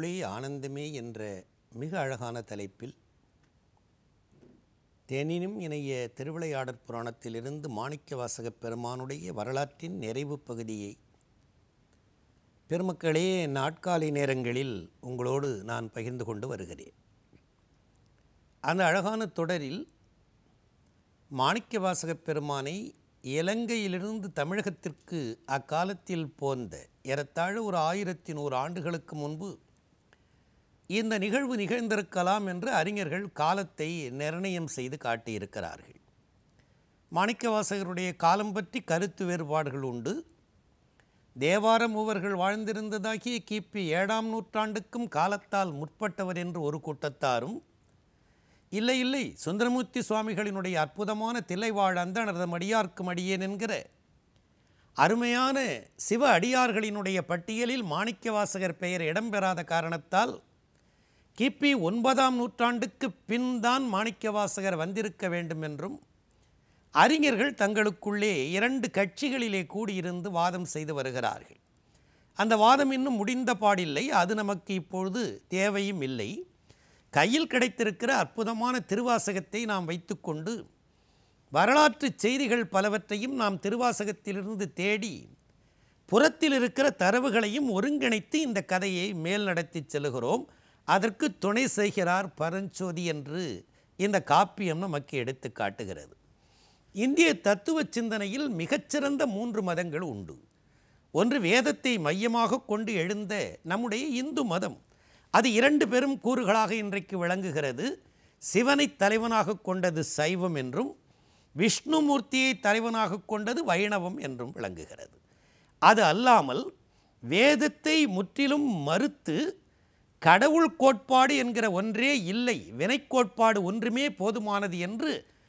அருளே ஆனந்தமே என்ற மிக அழகான தலைப்பில் தேனினும் இணைய திருவிளையாடற் புராணத்திலிருந்து மாணிக்கவாசகப் பெருமானுடைய வரலாற்றின் நிறைவு பகுதியை பெருமக்களே நாட்காலை நேரங்களில் உங்களோடு நான் பகிர்ந்து கொண்டு வருகிறேன் அந்த அழகான தொடரில் மாணிக்கவாசகப் பெருமானை இலங்கையிலிருந்து தமிழகத்திற்கு அக்காலத்தில் போந்த ஏறத்தாழ ஒரு ஆயிரத்தி நூறு ஆண்டுகளுக்கு முன்பு இந்த நிகழ்வு நிகழ்ந்திருக்கலாம் என்று அறிஞர்கள் காலத்தை நிர்ணயம் செய்து காட்டியிருக்கிறார்கள் மாணிக்கவாசகருடைய காலம் பற்றி கருத்து வேறுபாடுகள் உண்டு தேவார மூவர்கள் வாழ்ந்திருந்ததாகிய கிபி ஏழாம் நூற்றாண்டுக்கும் காலத்தால் முற்பட்டவர் என்று ஒரு கூட்டத்தாரும் இல்லை இல்லை சுந்தரமூர்த்தி சுவாமிகளினுடைய அற்புதமான தில்லைவாழ் அந்தனரதம் அடியார்க்கும் அடியேன் என்கிற அருமையான சிவ அடியார்களினுடைய பட்டியலில் மாணிக்கவாசகர் பெயர் இடம்பெறாத காரணத்தால் கிபி ஒன்பதாம் நூற்றாண்டுக்கு பின் தான் மாணிக்கவாசகர் வந்திருக்க வேண்டும் என்றும் அறிஞர்கள் தங்களுக்குள்ளே இரண்டு கட்சிகளிலே கூடியிருந்து வாதம் செய்து வருகிறார்கள் அந்த வாதம் இன்னும் முடிந்த பாடில்லை அது நமக்கு இப்பொழுது தேவையும் இல்லை கையில் கிடைத்திருக்கிற அற்புதமான திருவாசகத்தை நாம் வைத்துக்கொண்டு வரலாற்று செய்திகள் பலவற்றையும் நாம் திருவாசகத்திலிருந்து தேடி புறத்தில் இருக்கிற தரவுகளையும் ஒருங்கிணைத்து இந்த கதையை மேல் நடத்தி செல்கிறோம் அதற்கு துணை செய்கிறார் பரஞ்சோதி என்று இந்த காப்பியம் நமக்கு எடுத்து காட்டுகிறது இந்திய தத்துவ சிந்தனையில் மிகச்சிறந்த மூன்று மதங்கள் உண்டு ஒன்று வேதத்தை மையமாக கொண்டு எழுந்த நம்முடைய இந்து மதம் அது இரண்டு பெரும் கூறுகளாக இன்றைக்கு விளங்குகிறது சிவனை தலைவனாக கொண்டது சைவம் என்றும் விஷ்ணுமூர்த்தியை தலைவனாக கொண்டது வைணவம் என்றும் விளங்குகிறது அது அல்லாமல் வேதத்தை முற்றிலும் மறுத்து கடவுள் கோட்பாடு என்கிற ஒன்றே இல்லை வினை கோட்பாடு ஒன்றுமே போதுமானது என்று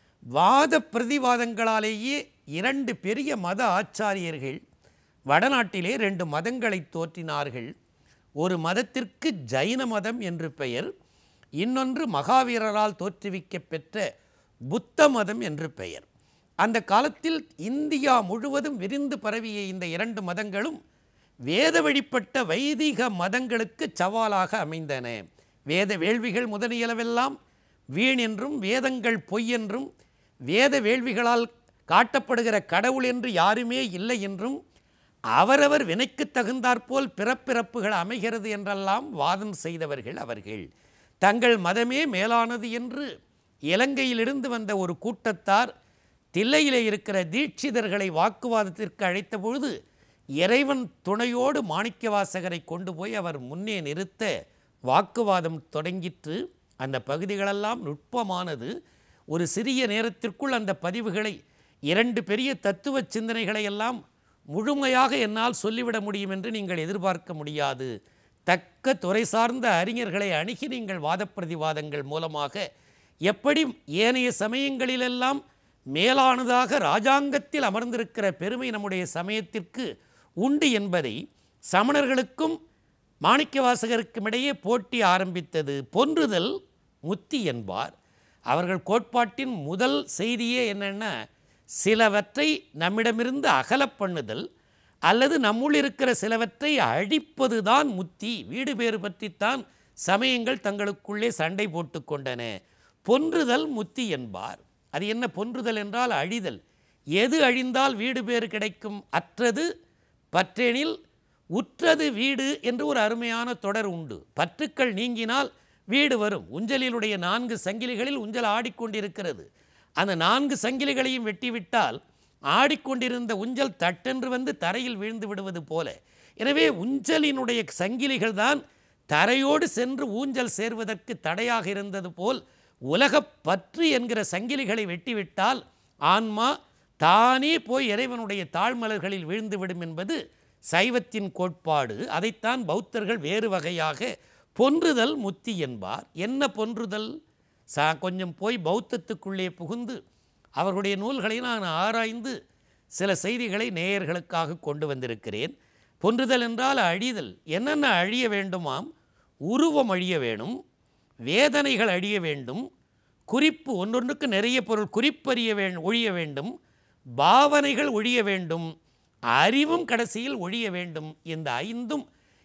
வாத பிரதிவாதங்களாலேயே இரண்டு பெரிய மத ஆச்சாரியர்கள் வடநாட்டிலே ரெண்டு மதங்களை தோற்றினார்கள் ஒரு மதத்திற்கு ஜைன மதம் என்று பெயர் இன்னொன்று மகாவீரரால் தோற்றுவிக்க பெற்ற புத்த மதம் என்று பெயர் அந்த காலத்தில் இந்தியா முழுவதும் விரிந்து பரவிய இந்த இரண்டு மதங்களும் வேத வழிபட்ட வைதிக மதங்களுக்கு சவாலாக அமைந்தன வேத வேள்விகள் முதலியளவெல்லாம் வீண் என்றும் வேதங்கள் பொய் என்றும் வேத வேள்விகளால் காட்டப்படுகிற கடவுள் என்று யாருமே இல்லை என்றும் அவரவர் வினைக்கு தகுந்தாற்போல் பிறப்பிறப்புகள் அமைகிறது என்றெல்லாம் வாதம் செய்தவர்கள் அவர்கள் தங்கள் மதமே மேலானது என்று இலங்கையிலிருந்து வந்த ஒரு கூட்டத்தார் தில்லையிலே இருக்கிற தீட்சிதர்களை வாக்குவாதத்திற்கு அழைத்த பொழுது இறைவன் துணையோடு மாணிக்கவாசகரை கொண்டு போய் அவர் முன்னே நிறுத்த வாக்குவாதம் தொடங்கிற்று அந்த பகுதிகளெல்லாம் நுட்பமானது ஒரு சிறிய நேரத்திற்குள் அந்த பதிவுகளை இரண்டு பெரிய தத்துவ சிந்தனைகளை எல்லாம் முழுமையாக என்னால் சொல்லிவிட முடியும் என்று நீங்கள் எதிர்பார்க்க முடியாது தக்க துறை சார்ந்த அறிஞர்களை அணுகி நீங்கள் வாதப்பிரதிவாதங்கள் மூலமாக எப்படி ஏனைய சமயங்களிலெல்லாம் மேலானதாக ராஜாங்கத்தில் அமர்ந்திருக்கிற பெருமை நம்முடைய சமயத்திற்கு உண்டு என்பதை சமணர்களுக்கும் மாணிக்கவாசகருக்கும் இடையே போட்டி ஆரம்பித்தது பொன்றுதல் முத்தி என்பார் அவர்கள் கோட்பாட்டின் முதல் செய்தியே என்னென்னா சிலவற்றை நம்மிடமிருந்து அகலப் பண்ணுதல் அல்லது நம்முள் இருக்கிற சிலவற்றை அழிப்பது தான் முத்தி வீடு பேறு பற்றித்தான் சமயங்கள் தங்களுக்குள்ளே சண்டை போட்டு கொண்டன பொன்றுதல் முத்தி என்பார் அது என்ன பொன்றுதல் என்றால் அழிதல் எது அழிந்தால் வீடு பேறு கிடைக்கும் அற்றது பற்றெனில் உற்றது வீடு என்று ஒரு அருமையான தொடர் உண்டு பற்றுக்கள் நீங்கினால் வீடு வரும் ஊஞ்சலிலுடைய நான்கு சங்கிலிகளில் ஊஞ்சல் ஆடிக்கொண்டிருக்கிறது அந்த நான்கு சங்கிலிகளையும் வெட்டிவிட்டால் ஆடிக்கொண்டிருந்த ஊஞ்சல் தட்டென்று வந்து தரையில் வீழ்ந்து விடுவது போல எனவே ஊஞ்சலினுடைய சங்கிலிகள் தான் தரையோடு சென்று ஊஞ்சல் சேர்வதற்கு தடையாக இருந்தது போல் உலகப் பற்று என்கிற சங்கிலிகளை வெட்டிவிட்டால் ஆன்மா தானே போய் இறைவனுடைய தாழ்மலர்களில் வீழ்ந்துவிடும் என்பது சைவத்தின் கோட்பாடு அதைத்தான் பௌத்தர்கள் வேறு வகையாக பொன்றுதல் முத்தி என்பார் என்ன பொன்றுதல் சா கொஞ்சம் போய் பௌத்தத்துக்குள்ளே புகுந்து அவர்களுடைய நூல்களை நான் ஆராய்ந்து சில செய்திகளை நேயர்களுக்காக கொண்டு வந்திருக்கிறேன் பொன்றுதல் என்றால் அழிதல் என்னென்ன அழிய வேண்டுமாம் உருவம் அழிய வேணும் வேதனைகள் அழிய வேண்டும் குறிப்பு ஒன்றொன்றுக்கு நிறைய பொருள் குறிப்பறிய வே ஒழிய வேண்டும் பாவனைகள் ஒழிய வேண்டும் அறிவும் கடைசியில் ஒழிய வேண்டும் இந்த ஐந்தும்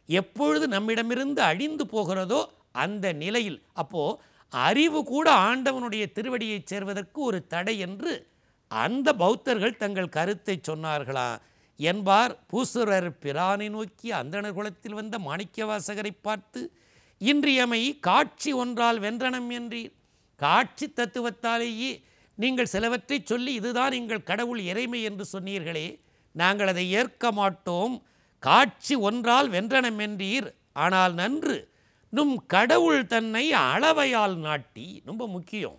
எப்பொழுது நம்மிடமிருந்து அழிந்து போகிறதோ அந்த நிலையில் அப்போ அறிவு கூட ஆண்டவனுடைய திருவடியைச் சேர்வதற்கு ஒரு தடை என்று அந்த பௌத்தர்கள் தங்கள் கருத்தை சொன்னார்களா என்பார் பூசுரர் பிரானை நோக்கி அந்தணர் குலத்தில் வந்த மாணிக்கவாசகரை பார்த்து இன்றியமை காட்சி ஒன்றால் வென்றனம் என்றீர் காட்சி தத்துவத்தாலேயே நீங்கள் சிலவற்றை சொல்லி இதுதான் எங்கள் கடவுள் இறைமை என்று சொன்னீர்களே நாங்கள் அதை ஏற்க மாட்டோம் காட்சி ஒன்றால் வென்றனம் என்றீர் ஆனால் நன்று நும் கடவுள் தன்னை அளவையால் நாட்டி ரொம்ப முக்கியம்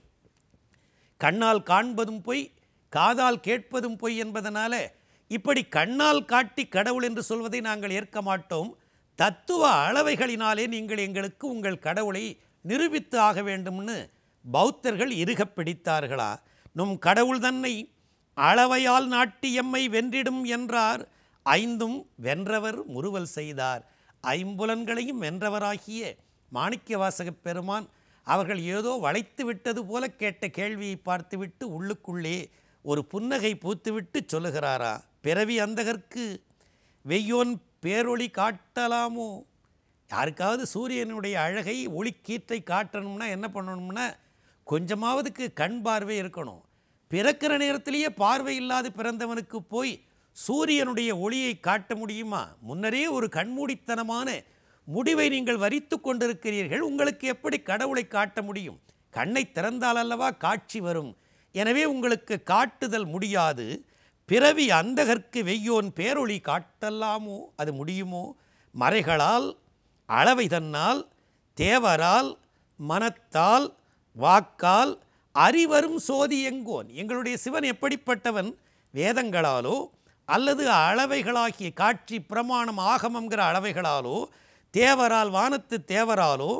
கண்ணால் காண்பதும் பொய் காதால் கேட்பதும் பொய் என்பதனால இப்படி கண்ணால் காட்டி கடவுள் என்று சொல்வதை நாங்கள் ஏற்க மாட்டோம் தத்துவ அளவைகளினாலே நீங்கள் எங்களுக்கு உங்கள் கடவுளை நிரூபித்து ஆக வேண்டும்னு பௌத்தர்கள் இறுகப் பிடித்தார்களா நும் கடவுள் தன்னை அளவையால் நாட்டி எம்மை வென்றிடும் என்றார் ஐந்தும் வென்றவர் முறுவல் செய்தார் ஐம்புலன்களையும் வென்றவராகிய மாணிக்கவாசகப் பெருமான் அவர்கள் ஏதோ வளைத்து விட்டது போல கேட்ட கேள்வியை பார்த்துவிட்டு உள்ளுக்குள்ளே ஒரு புன்னகை பூத்துவிட்டு சொல்லுகிறாரா பிறவி அந்தகர்க்கு வெய்யோன் பேரொளி காட்டலாமோ யாருக்காவது சூரியனுடைய அழகை ஒளிக்கீற்றை காட்டணும்னா என்ன பண்ணணும்னா கொஞ்சமாவதுக்கு கண் பார்வை இருக்கணும் பிறக்கிற நேரத்திலேயே பார்வை இல்லாது பிறந்தவனுக்கு போய் சூரியனுடைய ஒளியை காட்ட முடியுமா முன்னரே ஒரு கண்மூடித்தனமான முடிவை நீங்கள் வரித்து கொண்டிருக்கிறீர்கள் உங்களுக்கு எப்படி கடவுளை காட்ட முடியும் கண்ணை திறந்தால் அல்லவா காட்சி வரும் எனவே உங்களுக்கு காட்டுதல் முடியாது பிறவி அந்தகர்க்கு வெய்யோன் பேரொளி காட்டலாமோ அது முடியுமோ மறைகளால் அளவை தன்னால் தேவரால் மனத்தால் வாக்கால் அறிவரும் சோதி எங்கோன் எங்களுடைய சிவன் எப்படிப்பட்டவன் வேதங்களாலோ அல்லது அளவைகளாகிய காட்சி பிரமாணம் ஆகமங்கிற அளவைகளாலோ தேவரால் வானத்து தேவராலோ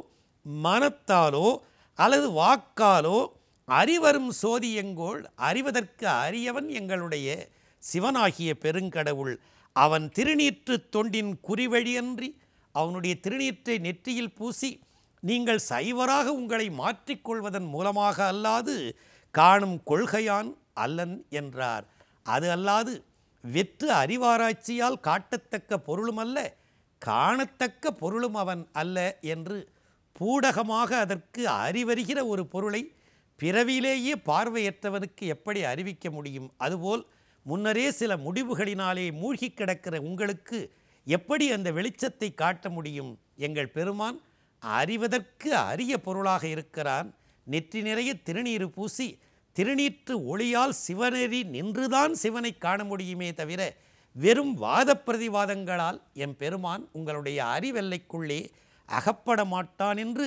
மனத்தாலோ அல்லது வாக்காலோ அறிவரும் சோதி எங்கோள் அறிவதற்கு அரியவன் எங்களுடைய சிவனாகிய பெருங்கடவுள் அவன் திருநீற்று தொண்டின் குறிவழியன்றி அவனுடைய திருநீற்றை நெற்றியில் பூசி நீங்கள் சைவராக உங்களை மாற்றிக்கொள்வதன் மூலமாக அல்லாது காணும் கொள்கையான் அல்லன் என்றார் அது அல்லாது வெற்று அறிவாராய்ச்சியால் காட்டத்தக்க பொருளும் அல்ல காணத்தக்க பொருளும் அவன் அல்ல என்று பூடகமாக அதற்கு அறிவறிகிற ஒரு பொருளை பிறவியிலேயே பார்வையற்றவனுக்கு எப்படி அறிவிக்க முடியும் அதுபோல் முன்னரே சில முடிவுகளினாலே மூழ்கி கிடக்கிற உங்களுக்கு எப்படி அந்த வெளிச்சத்தை காட்ட முடியும் எங்கள் பெருமான் அறிவதற்கு அரிய பொருளாக இருக்கிறான் நெற்றி நிறைய திருநீறு பூசி திருநீற்று ஒளியால் சிவநெறி நின்றுதான் சிவனை காண முடியுமே தவிர வெறும் வாத பிரதிவாதங்களால் எம் பெருமான் உங்களுடைய அறிவெல்லைக்குள்ளே அகப்பட மாட்டான் என்று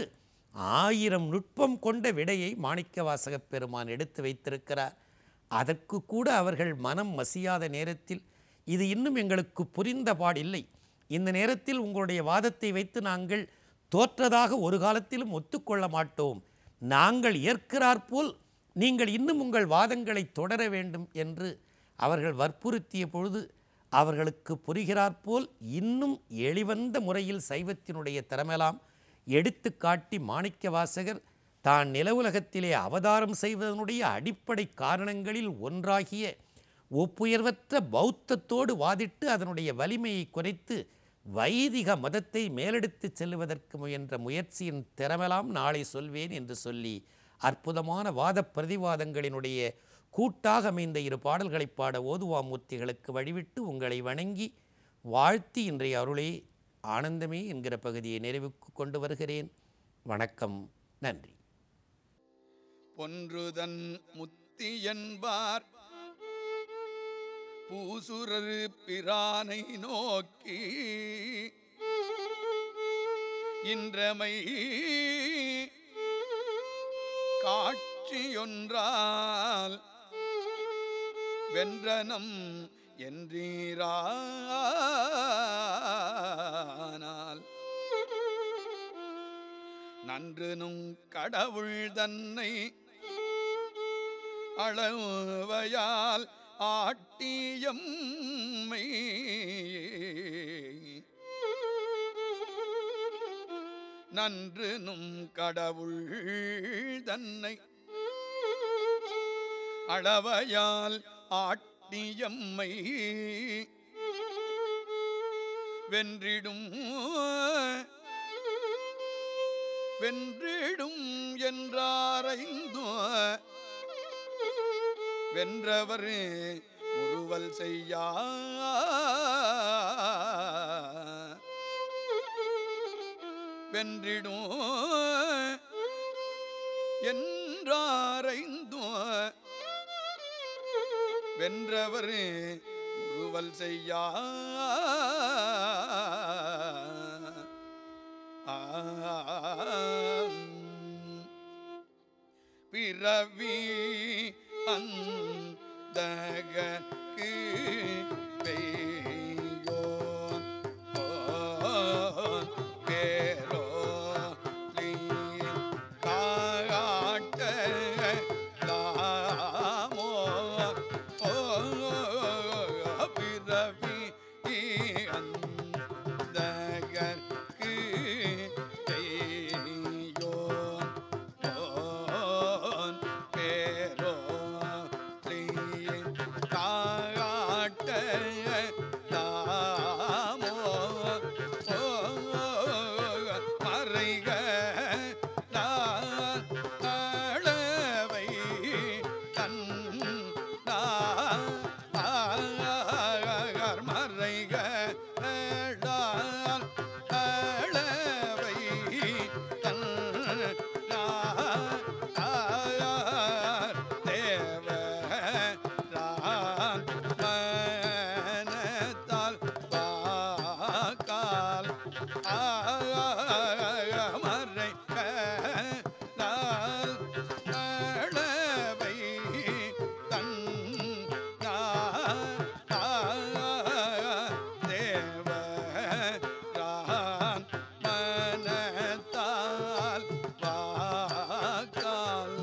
ஆயிரம் நுட்பம் கொண்ட விடையை மாணிக்கவாசகப் பெருமான் எடுத்து வைத்திருக்கிறார் அதற்கு கூட அவர்கள் மனம் மசியாத நேரத்தில் இது இன்னும் எங்களுக்கு புரிந்த பாடில்லை இந்த நேரத்தில் உங்களுடைய வாதத்தை வைத்து நாங்கள் தோற்றதாக ஒரு காலத்திலும் ஒத்துக்கொள்ள மாட்டோம் நாங்கள் ஏற்கிறாற்போல் நீங்கள் இன்னும் உங்கள் வாதங்களை தொடர வேண்டும் என்று அவர்கள் வற்புறுத்திய பொழுது அவர்களுக்கு புரிகிறாற்போல் இன்னும் எளிவந்த முறையில் சைவத்தினுடைய தரமெல்லாம் எடுத்து காட்டி மாணிக்க வாசகர் தான் நிலவுலகத்திலே அவதாரம் செய்வதனுடைய அடிப்படை காரணங்களில் ஒன்றாகிய ஒப்புயர்வற்ற பௌத்தத்தோடு வாதிட்டு அதனுடைய வலிமையை குறைத்து வைதிக மதத்தை மேலெடுத்துச் செல்லுவதற்கு முயன்ற முயற்சியின் திறமெல்லாம் நாளை சொல்வேன் என்று சொல்லி அற்புதமான வாத பிரதிவாதங்களினுடைய கூட்டாக அமைந்த இரு பாடல்களை பாட ஓதுவாமூர்த்திகளுக்கு வழிவிட்டு உங்களை வணங்கி வாழ்த்தி இன்றைய அருளே ஆனந்தமே என்கிற பகுதியை நிறைவுக்கு கொண்டு வருகிறேன் வணக்கம் நன்றி பொன்றுதன் முத்தி என்பார் பூசுரரு பிரானை நோக்கி இன்றமை காட்சியொன்றால் வென்றனம் என்றீரானால் நன்று நுங் கடவுள் தன்னை அளவையால் ஆட்டியம்மை நன்று நும் கடவுள் தன்னை அளவையால் ஆட்டியம்மை வென்றிடும் வென்றிடும் என்றாரைந்தோ வென்றவர் முறுவல் செய்யா வென்றிடும் என்றாரைந்தோ வென்றவர் முறுவல் செய்யா பிறவி அந்தகக்கு பெய்யோன் ஓன் பேரோலி காட்ட லாமோ ஓ பிறவி அந்தகற்கு பெய்யோன் ஓன் பேரோலி காட்ட லாமோ ஓ மறைக நான் அளவை தன் மறைக நான் அளவை தன் தேவ மனத்தால் வாக்கால் மறை நாள் அளவை தன் தேவ மனத்தால் வாக்கால்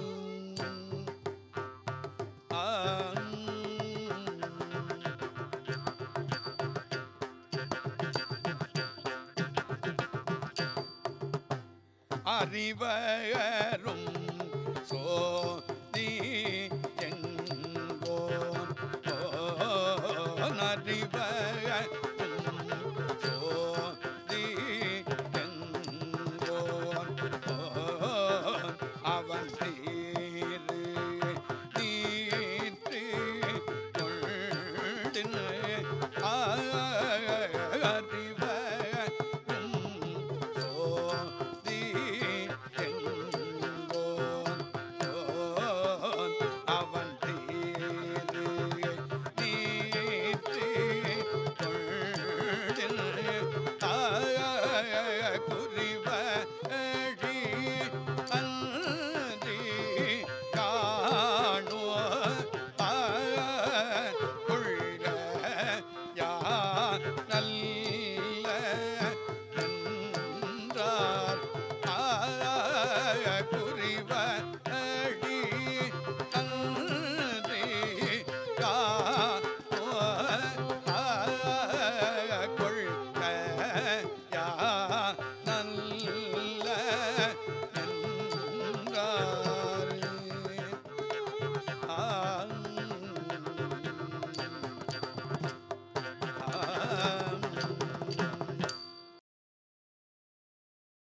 அறிவரும்